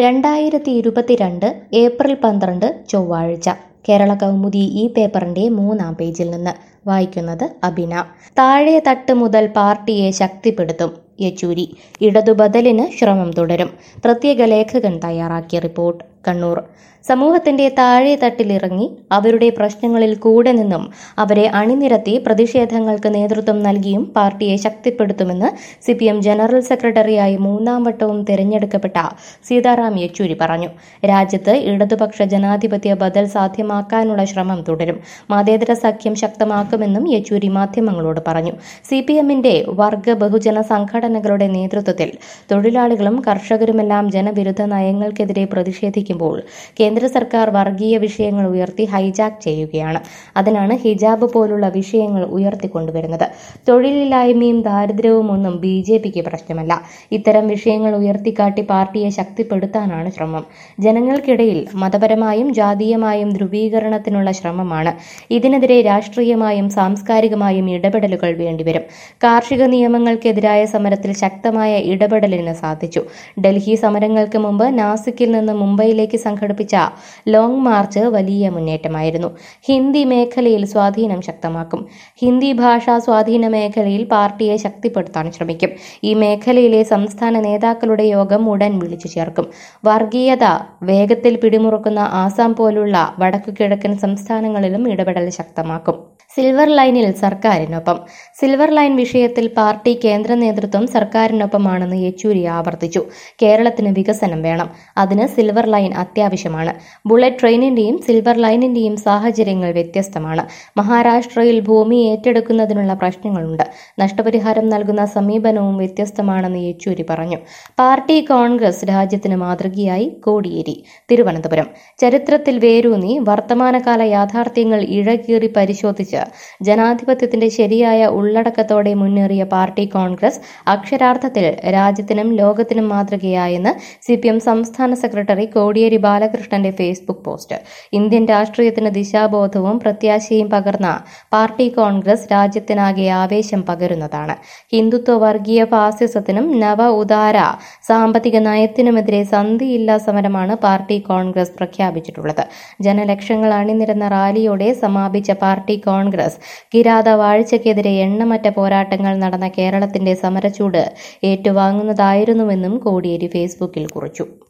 രണ്ടായിരത്തി ഇരുപത്തിരണ്ട് ഏപ്രിൽ പന്ത്രണ്ട് ചൊവ്വാഴ്ച കേരള കൗമുദി ഈ പേപ്പറിന്റെ മൂന്നാം പേജിൽ നിന്ന് വായിക്കുന്നത് അബിന താഴെ തട്ട് മുതൽ പാർട്ടിയെ ശക്തിപ്പെടുത്തും യെച്ചൂരി ഇടതുബദലിന് ശ്രമം തുടരും പ്രത്യേക ലേഖകൻ തയ്യാറാക്കിയ റിപ്പോർട്ട് കണ്ണൂർ സമൂഹത്തിന്റെ താഴെ തട്ടിലിറങ്ങി അവരുടെ പ്രശ്നങ്ങളിൽ കൂടെ നിന്നും അവരെ അണിനിരത്തി പ്രതിഷേധങ്ങൾക്ക് നേതൃത്വം നൽകിയും പാർട്ടിയെ ശക്തിപ്പെടുത്തുമെന്ന് സി പി എം ജനറൽ സെക്രട്ടറിയായി മൂന്നാം വട്ടവും തെരഞ്ഞെടുക്കപ്പെട്ട സീതാറാം യെച്ചൂരി പറഞ്ഞു രാജ്യത്ത് ഇടതുപക്ഷ ജനാധിപത്യ ബദൽ സാധ്യമാക്കാനുള്ള ശ്രമം തുടരും മതേതര സഖ്യം ശക്തമാക്കുമെന്നും യെച്ചൂരി മാധ്യമങ്ങളോട് പറഞ്ഞു സി പി എമ്മിന്റെ വർഗ ബഹുജന സംഘടനകളുടെ നേതൃത്വത്തിൽ തൊഴിലാളികളും കർഷകരുമെല്ലാം ജനവിരുദ്ധ നയങ്ങൾക്കെതിരെ പ്രതിഷേധിക്കുമ്പോൾ കേന്ദ്ര സർക്കാർ വർഗീയ വിഷയങ്ങൾ ഉയർത്തി ഹൈജാക്ക് ചെയ്യുകയാണ് അതിനാണ് ഹിജാബ് പോലുള്ള വിഷയങ്ങൾ ഉയർത്തിക്കൊണ്ടുവരുന്നത് തൊഴിലില്ലായ്മയും ദാരിദ്ര്യവും ഒന്നും ബി ജെ പിക്ക് പ്രശ്നമല്ല ഇത്തരം വിഷയങ്ങൾ ഉയർത്തിക്കാട്ടി പാർട്ടിയെ ശക്തിപ്പെടുത്താനാണ് ശ്രമം ജനങ്ങൾക്കിടയിൽ മതപരമായും ജാതീയമായും ധ്രുവീകരണത്തിനുള്ള ശ്രമമാണ് ഇതിനെതിരെ രാഷ്ട്രീയമായും സാംസ്കാരികമായും ഇടപെടലുകൾ വേണ്ടിവരും കാർഷിക നിയമങ്ങൾക്കെതിരായ സമരത്തിൽ ശക്തമായ ഇടപെടലിന് സാധിച്ചു ഡൽഹി സമരങ്ങൾക്ക് മുമ്പ് നാസിക്കിൽ നിന്ന് മുംബൈയിലേക്ക് സംഘടിപ്പിച്ച ലോങ് മാർച്ച് വലിയ മുന്നേറ്റമായിരുന്നു ഹിന്ദി മേഖലയിൽ സ്വാധീനം ശക്തമാക്കും ഹിന്ദി ഭാഷാ സ്വാധീന മേഖലയിൽ പാർട്ടിയെ ശക്തിപ്പെടുത്താൻ ശ്രമിക്കും ഈ മേഖലയിലെ സംസ്ഥാന നേതാക്കളുടെ യോഗം ഉടൻ വിളിച്ചു ചേർക്കും വർഗീയത വേഗത്തിൽ പിടിമുറുക്കുന്ന ആസാം പോലുള്ള വടക്കുകിഴക്കൻ സംസ്ഥാനങ്ങളിലും ഇടപെടൽ ശക്തമാക്കും സിൽവർ ലൈനിൽ സർക്കാരിനൊപ്പം സിൽവർ ലൈൻ വിഷയത്തിൽ പാർട്ടി കേന്ദ്ര നേതൃത്വം സർക്കാരിനൊപ്പമാണെന്ന് യെച്ചൂരി ആവർത്തിച്ചു കേരളത്തിന് വികസനം വേണം അതിന് സിൽവർ ലൈൻ അത്യാവശ്യമാണ് ബുള്ളറ്റ് ട്രെയിനിന്റെയും സിൽവർ ലൈനിന്റെയും സാഹചര്യങ്ങൾ വ്യത്യസ്തമാണ് മഹാരാഷ്ട്രയിൽ ഭൂമി ഏറ്റെടുക്കുന്നതിനുള്ള പ്രശ്നങ്ങളുണ്ട് നഷ്ടപരിഹാരം നൽകുന്ന സമീപനവും വ്യത്യസ്തമാണെന്ന് യെച്ചൂരി പറഞ്ഞു പാർട്ടി കോൺഗ്രസ് രാജ്യത്തിന് മാതൃകയായി കോടിയേരി തിരുവനന്തപുരം ചരിത്രത്തിൽ വേരൂന്നി വർത്തമാനകാല യാഥാർത്ഥ്യങ്ങൾ ഇഴകീറി പരിശോധിച്ച് ജനാധിപത്യത്തിന്റെ ശരിയായ ഉള്ളടക്കത്തോടെ മുന്നേറിയ പാർട്ടി കോൺഗ്രസ് അക്ഷരാർത്ഥത്തിൽ രാജ്യത്തിനും ലോകത്തിനും മാതൃകയായെന്ന് സി പി എം സംസ്ഥാന സെക്രട്ടറി കോടിയേരി ബാലകൃഷ്ണന്റെ ഫേസ്ബുക്ക് പോസ്റ്റ് ഇന്ത്യൻ രാഷ്ട്രീയത്തിന് ദിശാബോധവും പ്രത്യാശയും പകർന്ന പാർട്ടി കോൺഗ്രസ് രാജ്യത്തിനാകെ ആവേശം പകരുന്നതാണ് ഹിന്ദുത്വ വർഗീയ ഫാസിസത്തിനും നവ ഉദാര സാമ്പത്തിക നയത്തിനുമെതിരെ സന്ധിയില്ലാ സമരമാണ് പാർട്ടി കോൺഗ്രസ് പ്രഖ്യാപിച്ചിട്ടുള്ളത് ജനലക്ഷങ്ങൾ അണിനിരന്ന റാലിയോടെ സമാപിച്ച പാർട്ടി കോൺഗ്രസ് കിരാത വാഴ്ചയ്ക്കെതിരെ എണ്ണമറ്റ പോരാട്ടങ്ങൾ നടന്ന കേരളത്തിന്റെ സമരച്ചൂട് ഏറ്റുവാങ്ങുന്നതായിരുന്നുവെന്നും കോടിയേരി ഫേസ്ബുക്കിൽ കുറിച്ചു